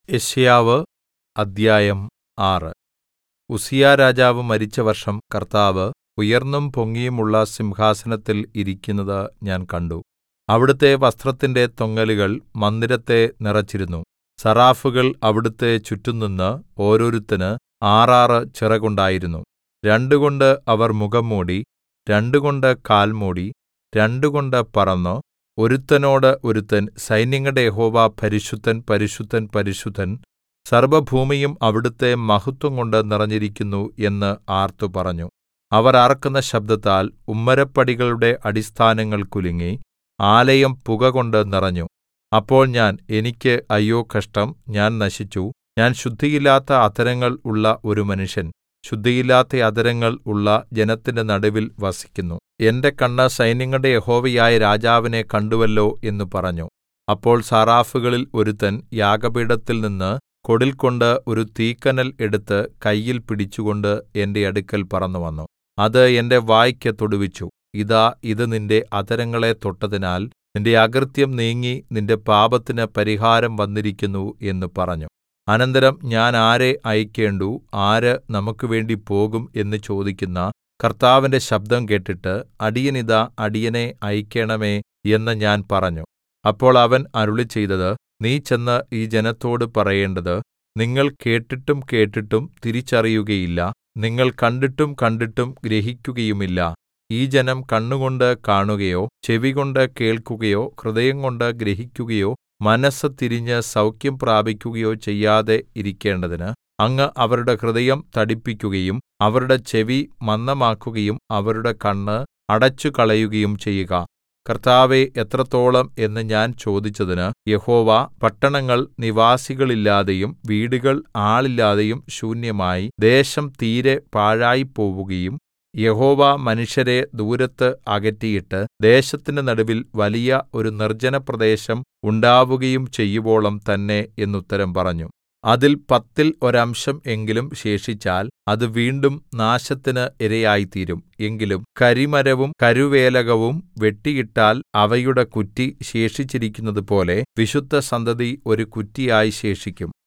യെശയ്യാവ് അദ്ധ്യായം ആറ് ഉസ്സീയാരാജാവ് മരിച്ച വർഷം കർത്താവ് ഉയർന്നും പൊങ്ങിയുമുള്ള സിംഹാസനത്തിൽ ഇരിക്കുന്നത് ഞാൻ കണ്ടു അവിടുത്തെ വസ്ത്രത്തിന്റെ തൊങ്ങലുകൾ മന്ദിരത്തെ നിറച്ചിരുന്നു സെറാഫുകൾ അവിടുത്തെ ചുറ്റും നിന്ന് ഓരോരുത്തന് ആറാറ് ചിറകുണ്ടായിരുന്നു രണ്ടുകൊണ്ട് അവർ മുഖം മൂടി രണ്ടുകൊണ്ട് കാൽ മൂടി രണ്ടുകൊണ്ട് പറന്നു ഒരുത്തനോട് ഒരുത്തൻ സൈന്യങ്ങളുടെ യഹോവ പരിശുദ്ധൻ പരിശുദ്ധൻ പരിശുദ്ധൻ സർവ്വഭൂമിയും അവിടുത്തെ മഹത്വംകൊണ്ട് നിറഞ്ഞിരിക്കുന്നു എന്ന് ആർത്തു പറഞ്ഞു അവർ ആർക്കുന്ന ശബ്ദത്താൽ ഉമ്മരപ്പടികളുടെ അടിസ്ഥാനങ്ങൾ കുലുങ്ങി ആലയം പുകകൊണ്ട് നിറഞ്ഞു അപ്പോൾ ഞാൻ എനിക്ക് അയ്യോ കഷ്ടം ഞാൻ നശിച്ചു ഞാൻ ശുദ്ധിയില്ലാത്ത അധരങ്ങൾ ഉള്ള ഒരു മനുഷ്യൻ ശുദ്ധിയില്ലാത്ത അധരങ്ങൾ ഉള്ള ജനത്തിന്റെ നടുവിൽ വസിക്കുന്നു എന്റെ കണ്ണ് സൈന്യങ്ങളുടെ യഹോവയായ രാജാവിനെ കണ്ടുവല്ലോ എന്ന് പറഞ്ഞു അപ്പോൾ സാറാഫുകളിൽ ഒരുത്തൻ യാഗപീഠത്തിൽ നിന്ന് കൊടിൽകൊണ്ട് ഒരു തീക്കനൽ എടുത്ത് കയ്യിൽ പിടിച്ചുകൊണ്ട് എന്റെ അടുക്കൽ പറന്നുവന്നു അത് എന്റെ വായ്ക്ക് തൊടുവിച്ചു ഇതാ ഇത് നിന്റെ അധരങ്ങളെ തൊട്ടതിനാൽ നിന്റെ അകൃത്യം നീങ്ങി നിന്റെ പാപത്തിന് പരിഹാരം വന്നിരിക്കുന്നു എന്ന് പറഞ്ഞു അനന്തരം ഞാൻ ആരെ അയക്കേണ്ടു ആര് നമുക്കുവേണ്ടി പോകും എന്ന് ചോദിക്കുന്ന കർത്താവിന്റെ ശബ്ദം കേട്ടിട്ട് അടിയനിതാ അടിയനെ അയക്കേണമേ എന്ന് ഞാൻ പറഞ്ഞു അപ്പോൾ അവൻ അരുളിച്ചെയ്തത് നീ ചെന്ന് ഈ ജനത്തോട് പറയേണ്ടത് നിങ്ങൾ കേട്ടിട്ടും കേട്ടിട്ടും തിരിച്ചറിയുകയില്ല നിങ്ങൾ കണ്ടിട്ടും കണ്ടിട്ടും ഗ്രഹിക്കുകയുമില്ല ഈ ജനം കണ്ണുകൊണ്ട് കാണുകയോ ചെവികൊണ്ട് കേൾക്കുകയോ ഹൃദയംകൊണ്ട് ഗ്രഹിക്കുകയോ മനസ്സ് തിരിഞ്ഞ് സൗഖ്യം പ്രാപിക്കുകയോ ചെയ്യാതെ ഇരിക്കേണ്ടതിന് അങ്ങ് അവരുടെ ഹൃദയം തടിപ്പിക്കുകയും അവരുടെ ചെവി മന്ദമാക്കുകയും അവരുടെ കണ്ണ് അടച്ചുകളയുകയും ചെയ്യുക കർത്താവേ എത്രത്തോളം എന്ന് ഞാൻ ചോദിച്ചതിന് യഹോവ പട്ടണങ്ങൾ നിവാസികളില്ലാതെയും വീടുകൾ ആളില്ലാതെയും ശൂന്യമായി ദേശം തീരെ പാഴായിപ്പോവുകയും യഹോവ മനുഷ്യരെ ദൂരത്ത് അകറ്റിയിട്ട് ദേശത്തിന്റെ നടുവിൽ വലിയ ഒരു നിർജ്ജനപ്രദേശം ഉണ്ടാവുകയും ചെയ്യുവോളം തന്നെ എന്നുത്തരം പറഞ്ഞു അതിൽ പത്തിൽ ഒരംശം എങ്കിലും ശേഷിച്ചാൽ അത് വീണ്ടും നാശത്തിന് ഇരയായിത്തീരും എങ്കിലും കരിമരവും കരുവേലകവും വെട്ടിയിട്ടാൽ അവയുടെ കുറ്റി ശേഷിച്ചിരിക്കുന്നതുപോലെ വിശുദ്ധസന്തതി ഒരു കുറ്റിയായി ശേഷിക്കും